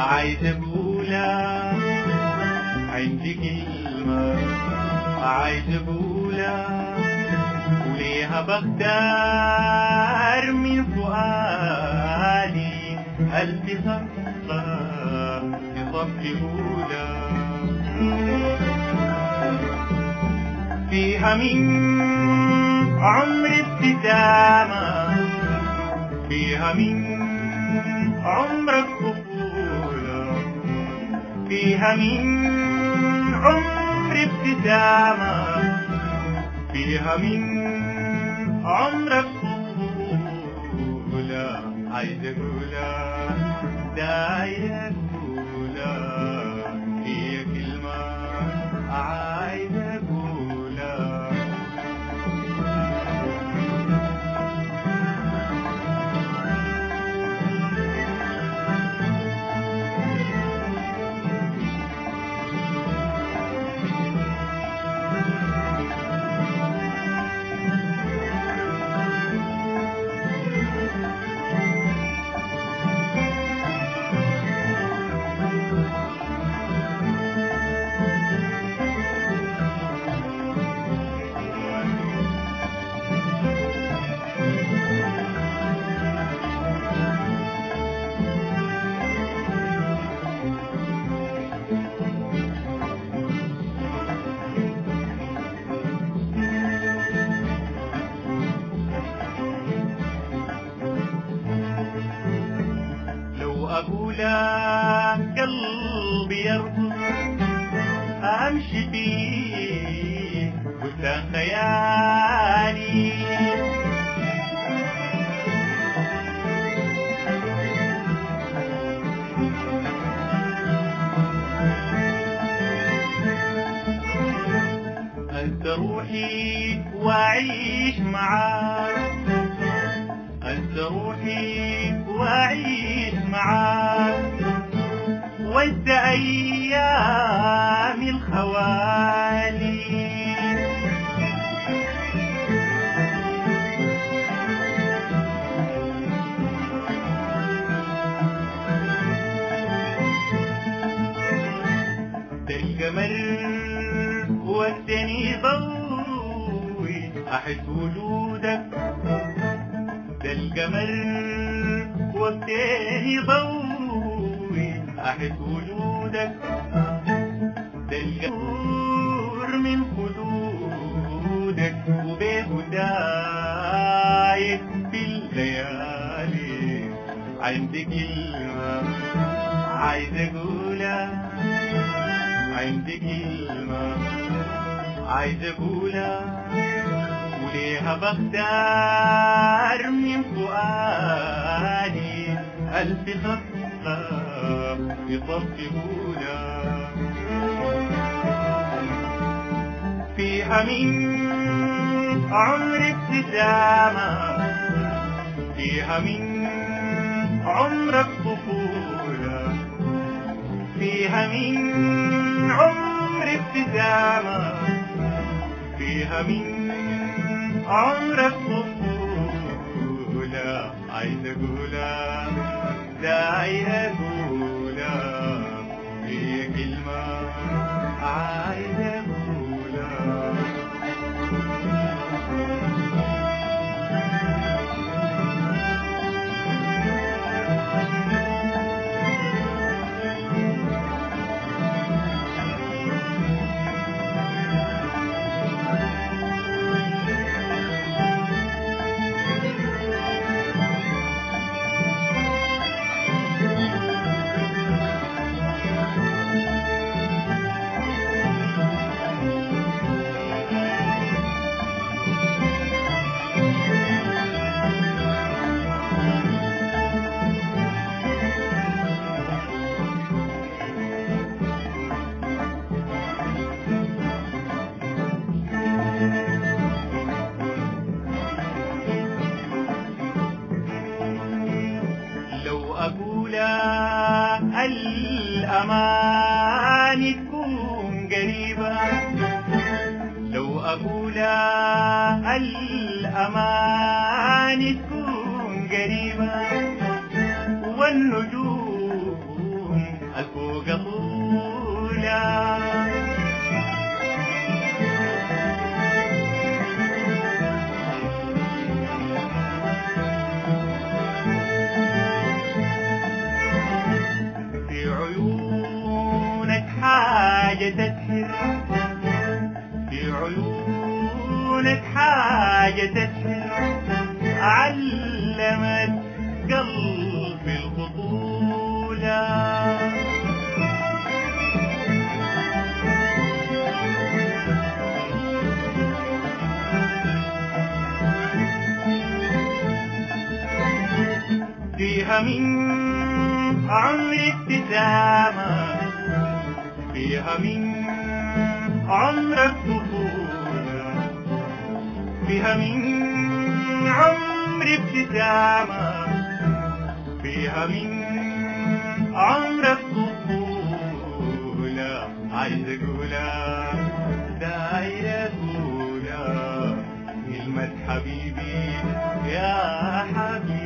عايز اقولها عندي كلمة عايز اقولها وليها بختار من فؤادي ألف صفة في صف أولى فيها من عمر ابتسامة فيها من عمر الطفولة فيها من عمر ابتسامة فيها من عمر الطفولة عايز أقولها داير أقولها هي كلمة عايز أقولها لو أقولها قلبي يرقص أمشي فيه بستان خيالي أنت روحي وأعيش معاك أنت روحي وأعيش معاك وأنت أيام الخوالي ده القمر ودني ضوي أحس وجودك ده القمر وقتين ضوي أحس وجودك ده القمر من خدودك وبيه دايك في الليالي عندي كلمة عايز أقولها عندي كلمة عايز أقولها وليها بختار من فؤادي ألف خطة يطفئونا فيها من عمر ابتسامة فيها من عمر الطفولة فيها من عمر ابتسامة فيها من عمر الطفولة عايز أقولها داير أقولها هي كلمة عايز أقولها لو أقول الأمان تكون قريبة لو أقول الأمان تكون قريبة والنجوم الفوق طولة في عيونك حاجة تسحر في عيونك حاجة تسحر علمت قلبي البطولة فيها من عمري ابتسامة فيها من عمرك طفولة فيها من عمري ابتسامة فيها من عمرك طفولة عايز اقولها دايرة أولى كلمة حبيبي يا حبيبي